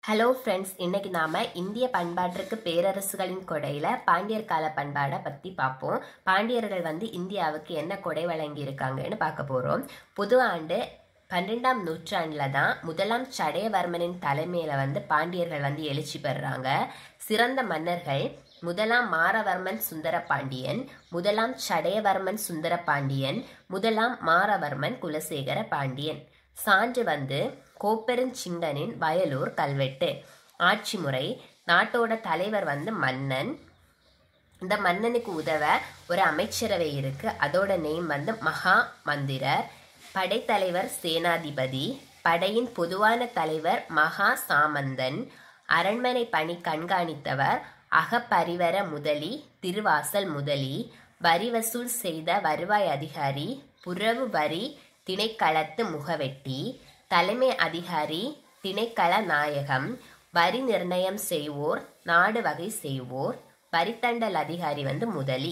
hello friends இன்னைக்கு நாம இந்திய பண்பாட்டிற்கு பேரரசுகளின் கொடையில பாண்டியர் கால பண்பாடை பத்தி பார்ப்போம் பாண்டியர்கள் வந்து இந்தியாவுக்கு என்ன கொடை வழங்கி இருக்காங்கன்னு பார்க்க போறோம் புது ஆண்டு பன்னிரெண்டாம் நூற்றாண்டுல தான் முதலாம் சடையவர்மனின் தலைமையில வந்து பாண்டியர்கள் வந்து எழுச்சி பெறுறாங்க சிறந்த மன்னர்கள் முதலாம் மாரவர்மன் சுந்தர பாண்டியன் முதலாம் சடையவர்மன் சுந்தர பாண்டியன் முதலாம் மாரவர்மன் குலசேகர பாண்டியன் சான்று வந்து கோப்பெருஞ்சிங்கனின் வயலூர் கல்வெட்டு ஆட்சி முறை நாட்டோட தலைவர் வந்து மன்னன் இந்த மன்னனுக்கு உதவ ஒரு அமைச்சரவை இருக்கு அதோட நேம் வந்து மகா மந்திரர் படைத்தலைவர் சேனாதிபதி படையின் பொதுவான தலைவர் மகா சாமந்தன் அரண்மனை பணி கண்காணித்தவர் அகப்பரிவர முதலி திருவாசல் முதலி வரி வசூல் செய்த வருவாய் அதிகாரி புறவு வரி திணைக்களத்து முகவெட்டி தலைமை அதிகாரி திணைக்கள நாயகம் வரி நிர்ணயம் செய்வோர் நாடு வகை செய்வோர் வரித்தண்டல் அதிகாரி வந்து முதலி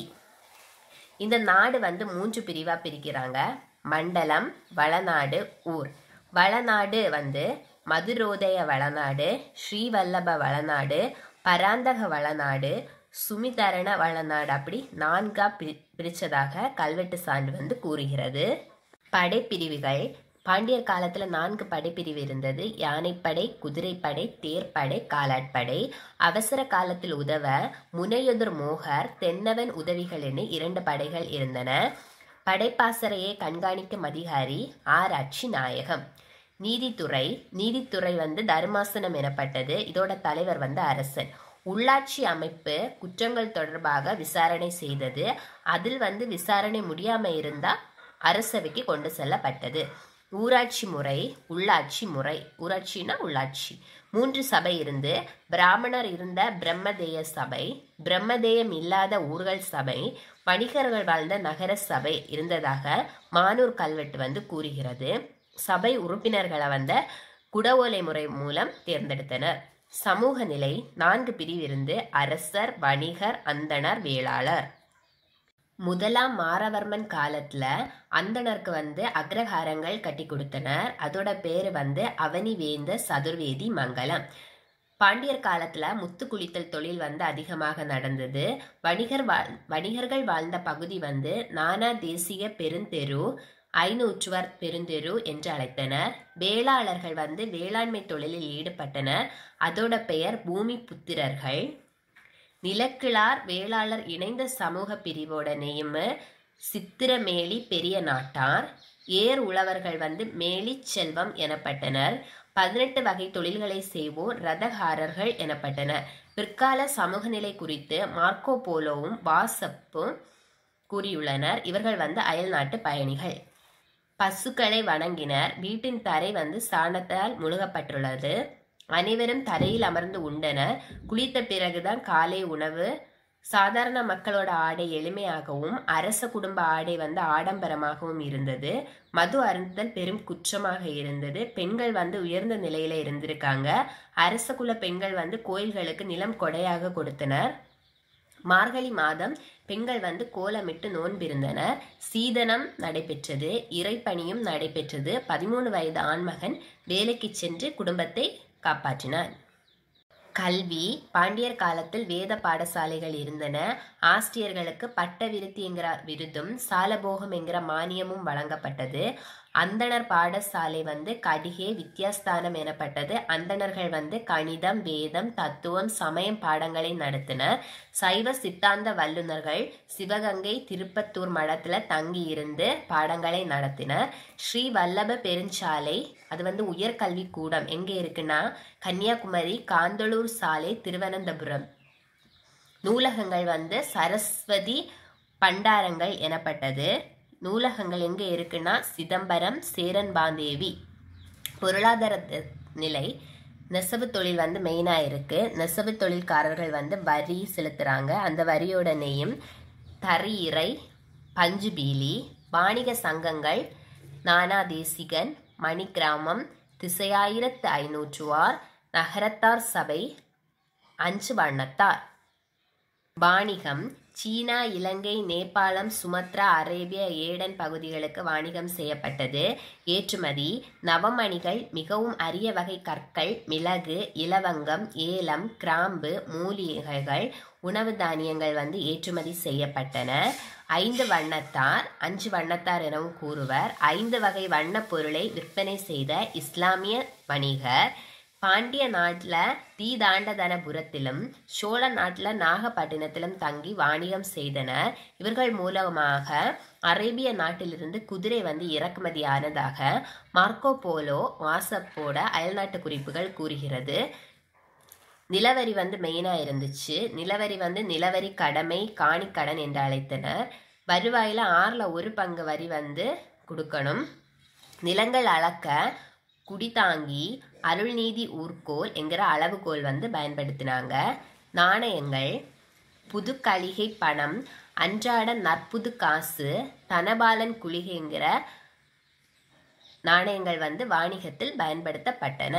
இந்த நாடு வந்து மூன்று பிரிவா பிரிக்கிறாங்க மண்டலம் வளநாடு ஊர் வளநாடு வந்து மதுரோதய வளநாடு ஸ்ரீவல்லப வளநாடு பராந்தக வளநாடு சுமிதரண வளநாடு அப்படி நான்கா பிரி பிரிச்சதாக கல்வெட்டு சான்று வந்து கூறுகிறது படைப்பிரிவுகள் பாண்டியர் காலத்துல நான்கு படைப்பிரிவு இருந்தது யானைப்படை குதிரைப்படை தேர்ப்படை காலாட்படை அவசர காலத்தில் உதவ முனையுதிர் மோகர் தென்னவன் உதவிகள் என இரண்டு படைகள் இருந்தன படைப்பாசறையை கண்காணிக்கும் அதிகாரி ஆராய்ச்சி நாயகம் நீதித்துறை நீதித்துறை வந்து தர்மாசனம் எனப்பட்டது இதோட தலைவர் வந்து அரசன் உள்ளாட்சி அமைப்பு குற்றங்கள் தொடர்பாக விசாரணை செய்தது அதில் வந்து விசாரணை முடியாம இருந்தா அரசவைக்கு கொண்டு செல்லப்பட்டது ஊராட்சி முறை உள்ளாட்சி முறை ஊராட்சினா உள்ளாட்சி மூன்று சபை இருந்து பிராமணர் இருந்த பிரம்மதேய சபை பிரம்மதேயம் இல்லாத ஊர்கள் சபை வணிகர்கள் வாழ்ந்த நகர சபை இருந்ததாக மானூர் கல்வெட்டு வந்து கூறுகிறது சபை உறுப்பினர்களை வந்த குடவோலை முறை மூலம் தேர்ந்தெடுத்தனர் சமூக நிலை நான்கு பிரிவிருந்து அரசர் வணிகர் அந்தணர் வேளாளர் முதலாம் மாரவர்மன் காலத்துல அந்தணருக்கு வந்து அக்ரஹாரங்கள் கட்டி கொடுத்தனர் அதோட பேரு வந்து அவனி வேந்த சதுர்வேதி மங்கலம் பாண்டியர் காலத்துல முத்து குளித்தல் தொழில் வந்து அதிகமாக நடந்தது வணிகர் வாழ் வணிகர்கள் வாழ்ந்த பகுதி வந்து நானா தேசிய பெருந்தெரு ஐநூற்றுவர் பெருந்தெரு என்று அழைத்தனர் வேளாளர்கள் வந்து வேளாண்மை தொழிலில் ஈடுபட்டனர் அதோட பெயர் பூமி புத்திரர்கள் நிலக்கிழார் வேளாளர் இணைந்த சமூக பிரிவோட நேம் சித்திரமேலி பெரிய நாட்டார் ஏர் உழவர்கள் வந்து மேலி செல்வம் எனப்பட்டனர் பதினெட்டு வகை தொழில்களை செய்வோர் ரதகாரர்கள் எனப்பட்டனர் பிற்கால சமூக நிலை குறித்து மார்க்கோ போலோவும் வாசப்பும் கூறியுள்ளனர் இவர்கள் வந்து அயல் நாட்டு பயணிகள் பசுக்களை வணங்கினர் வீட்டின் தரை வந்து சாணத்தால் முழுகப்பட்டுள்ளது அனைவரும் தரையில் அமர்ந்து உண்டனர் குளித்த பிறகுதான் காலை உணவு சாதாரண மக்களோட ஆடை எளிமையாகவும் அரச குடும்ப ஆடை வந்து ஆடம்பரமாகவும் இருந்தது மது அருந்துதல் பெரும் குற்றமாக இருந்தது பெண்கள் வந்து உயர்ந்த நிலையில இருந்திருக்காங்க அரச குல பெண்கள் வந்து கோயில்களுக்கு நிலம் கொடையாக கொடுத்தனர் மார்கழி மாதம் பெண்கள் வந்து கோலமிட்டு நோன்பிருந்தனர் சீதனம் நடைபெற்றது இறைப்பணியும் நடைபெற்றது பதிமூணு வயது ஆண்மகன் வேலைக்கு சென்று குடும்பத்தை காப்பாற்றினார் கல்வி பாண்டியர் காலத்தில் வேத பாடசாலைகள் இருந்தன ஆசிரியர்களுக்கு பட்ட விருத்தி என்கிற விருதும் சாலபோகம் என்கிற மானியமும் வழங்கப்பட்டது அந்தணர் பாடசாலை வந்து கடிகே வித்யாஸ்தானம் எனப்பட்டது அந்தணர்கள் வந்து கணிதம் வேதம் தத்துவம் சமயம் பாடங்களை நடத்தினர் சைவ சித்தாந்த வல்லுநர்கள் சிவகங்கை திருப்பத்தூர் மடத்துல தங்கி இருந்து பாடங்களை நடத்தினர் ஸ்ரீ வல்லப பெருஞ்சாலை அது வந்து உயர்கல்வி கூடம் எங்க இருக்குன்னா கன்னியாகுமரி காந்தளூர் சாலை திருவனந்தபுரம் நூலகங்கள் வந்து சரஸ்வதி பண்டாரங்கள் எனப்பட்டது நூலகங்கள் எங்கே இருக்குன்னா சிதம்பரம் சேரன்பாந்தேவி பொருளாதார நிலை நெசவு தொழில் வந்து மெயினாக இருக்கு நெசவு தொழில்காரர்கள் வந்து வரி செலுத்துறாங்க அந்த வரியோட நெய்யும் தரி இறை பஞ்சு பீலி வாணிக சங்கங்கள் நானா தேசிகன் மணிக்கிராமம் திசையாயிரத்து ஐநூற்றுவார் நகரத்தார் சபை அஞ்சு வண்ணத்தார் வாணிகம் சீனா இலங்கை நேபாளம் சுமத்ரா அரேபியா ஏடன் பகுதிகளுக்கு வாணிகம் செய்யப்பட்டது ஏற்றுமதி நவமணிகள் மிகவும் அரிய வகை கற்கள் மிளகு இலவங்கம் ஏலம் கிராம்பு மூலிகைகள் உணவு தானியங்கள் வந்து ஏற்றுமதி செய்யப்பட்டன ஐந்து வண்ணத்தார் அஞ்சு வண்ணத்தார் எனவும் கூறுவர் ஐந்து வகை வண்ணப் பொருளை விற்பனை செய்த இஸ்லாமிய வணிகர் பாண்டிய நாட்டில் தீதாண்டதனபுரத்திலும் சோழ நாட்டில் நாகப்பட்டினத்திலும் தங்கி வாணிகம் செய்தனர் இவர்கள் மூலமாக அரேபிய நாட்டிலிருந்து குதிரை வந்து இறக்குமதி ஆனதாக மார்க்கோ போலோ வாசப்போட அயல்நாட்டு குறிப்புகள் கூறுகிறது நிலவரி வந்து மெயினாக இருந்துச்சு நிலவரி வந்து நிலவரி கடமை காணிக்கடன் என்று அழைத்தனர் வருவாயில் ஆறில் ஒரு பங்கு வரி வந்து கொடுக்கணும் நிலங்கள் அளக்க குடிதாங்கி அருள்நீதி ஊர்கோல் என்கிற அளவுகோல் வந்து பயன்படுத்தினாங்க நாணயங்கள் புது கலிகை பணம் அன்றாட நற்புது காசு தனபாலன் குளிகைங்கிற நாணயங்கள் வந்து வாணிகத்தில் பயன்படுத்தப்பட்டன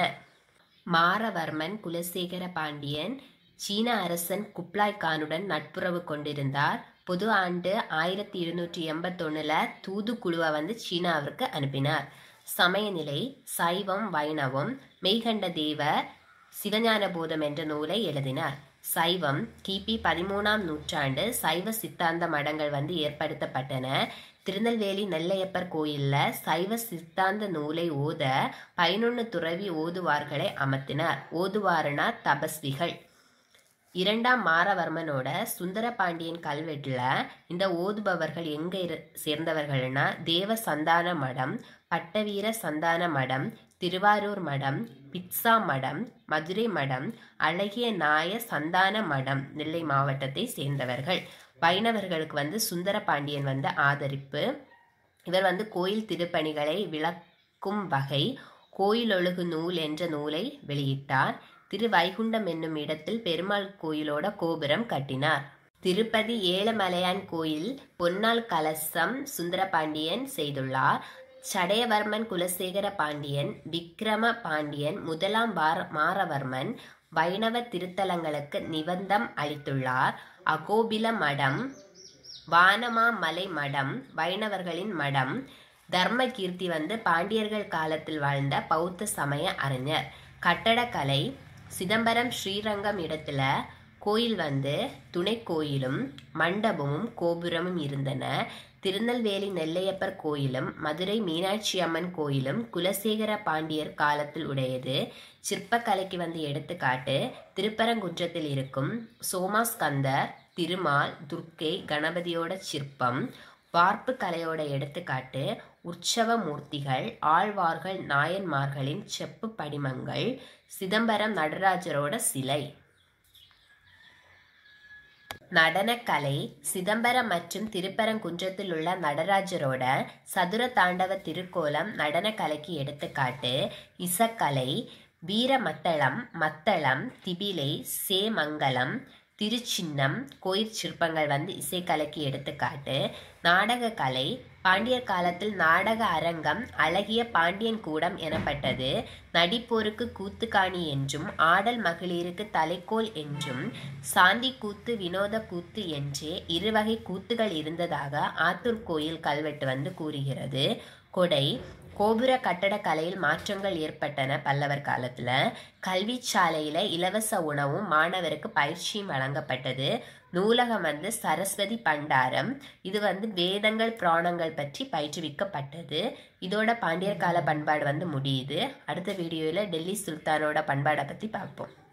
மாரவர்மன் குலசேகர பாண்டியன் சீன அரசன் குப்லாய் கானுடன் நட்புறவு கொண்டிருந்தார் பொது ஆண்டு ஆயிரத்தி இருநூற்றி எண்பத்தொன்னுல தூதுக்குழுவை வந்து சீனாவிற்கு அனுப்பினார் சமயநிலை சைவம் வைணவம் மெய்கண்ட தேவ சிவஞான போதம் என்ற நூலை எழுதினார் சைவம் கிபி பதிமூணாம் நூற்றாண்டு சைவ சித்தாந்த மடங்கள் வந்து ஏற்படுத்தப்பட்டன திருநெல்வேலி நெல்லையப்பர் கோயில்ல சைவ சித்தாந்த நூலை ஓத பதினொன்று துறவி ஓதுவார்களை அமர்த்தினார் ஓதுவாருனா தபஸ்விகள் இரண்டாம் மாரவர்மனோட சுந்தர பாண்டியன் கல்வெட்டுல இந்த ஓதுபவர்கள் எங்க இரு சேர்ந்தவர்கள்னா தேவ சந்தான மடம் பட்டவீர சந்தான மடம் திருவாரூர் மடம் பிட்சா மடம் மதுரை மடம் அழகிய நாய சந்தான மடம் நெல்லை மாவட்டத்தை சேர்ந்தவர்கள் வைணவர்களுக்கு வந்து சுந்தர பாண்டியன் வந்து ஆதரிப்பு இவர் வந்து கோயில் திருப்பணிகளை விளக்கும் வகை கோயிலொழுகு நூல் என்ற நூலை வெளியிட்டார் திருவைகுண்டம் என்னும் இடத்தில் பெருமாள் கோயிலோட கோபுரம் கட்டினார் திருப்பதி ஏழுமலையான் கோயில் பொன்னால் கலசம் சுந்தரபாண்டியன் செய்துள்ளார் சடையவர்மன் குலசேகர பாண்டியன் விக்ரம பாண்டியன் முதலாம் பார மாரவர்மன் வைணவ திருத்தலங்களுக்கு நிபந்தம் அளித்துள்ளார் அகோபில மடம் வானமாமலை மடம் வைணவர்களின் மடம் தர்ம கீர்த்தி வந்து பாண்டியர்கள் காலத்தில் வாழ்ந்த பௌத்த சமய அறிஞர் கட்டடக்கலை சிதம்பரம் ஸ்ரீரங்கம் இடத்துல கோயில் வந்து துணை கோயிலும் மண்டபமும் கோபுரமும் இருந்தன திருநெல்வேலி நெல்லையப்பர் கோயிலும் மதுரை மீனாட்சி அம்மன் கோயிலும் குலசேகர பாண்டியர் காலத்தில் உடையது சிற்பக்கலைக்கு வந்து எடுத்துக்காட்டு திருப்பரங்குன்றத்தில் இருக்கும் சோமாஸ்கந்தர் திருமால் துர்க்கை கணபதியோட சிற்பம் வார்ப்பு கலையோட எடுத்துக்காட்டு உற்சவ மூர்த்திகள் ஆழ்வார்கள் நாயன்மார்களின் செப்பு படிமங்கள் சிதம்பரம் நடராஜரோட சிலை நடனக்கலை சிதம்பரம் மற்றும் திருப்பரங்குன்றத்தில் உள்ள நடராஜரோட சதுர தாண்டவ திருக்கோலம் நடனக்கலைக்கு எடுத்துக்காட்டு இசக்கலை வீரமத்தளம் மத்தளம் திபிலை சேமங்கலம் திருச்சின்னம் கோயில் சிற்பங்கள் வந்து இசைக்கலைக்கு எடுத்துக்காட்டு நாடகக்கலை பாண்டியர் காலத்தில் நாடக அரங்கம் அழகிய பாண்டியன் கூடம் எனப்பட்டது நடிப்போருக்கு கூத்துக்காணி என்றும் ஆடல் மகளிருக்கு தலைக்கோல் என்றும் சாந்தி கூத்து வினோத கூத்து என்றே இருவகை கூத்துகள் இருந்ததாக ஆத்தூர் கோயில் கல்வெட்டு வந்து கூறுகிறது கொடை கோபுர கட்டடக்கலையில் மாற்றங்கள் ஏற்பட்டன பல்லவர் காலத்துல கல்வி சாலையில இலவச உணவும் மாணவருக்கு பயிற்சியும் வழங்கப்பட்டது நூலகம் வந்து சரஸ்வதி பண்டாரம் இது வந்து வேதங்கள் புராணங்கள் பற்றி பயிற்றுவிக்கப்பட்டது இதோட பாண்டியர் கால பண்பாடு வந்து முடியுது அடுத்த வீடியோவில் டெல்லி சுல்தானோட பண்பாடை பற்றி பார்ப்போம்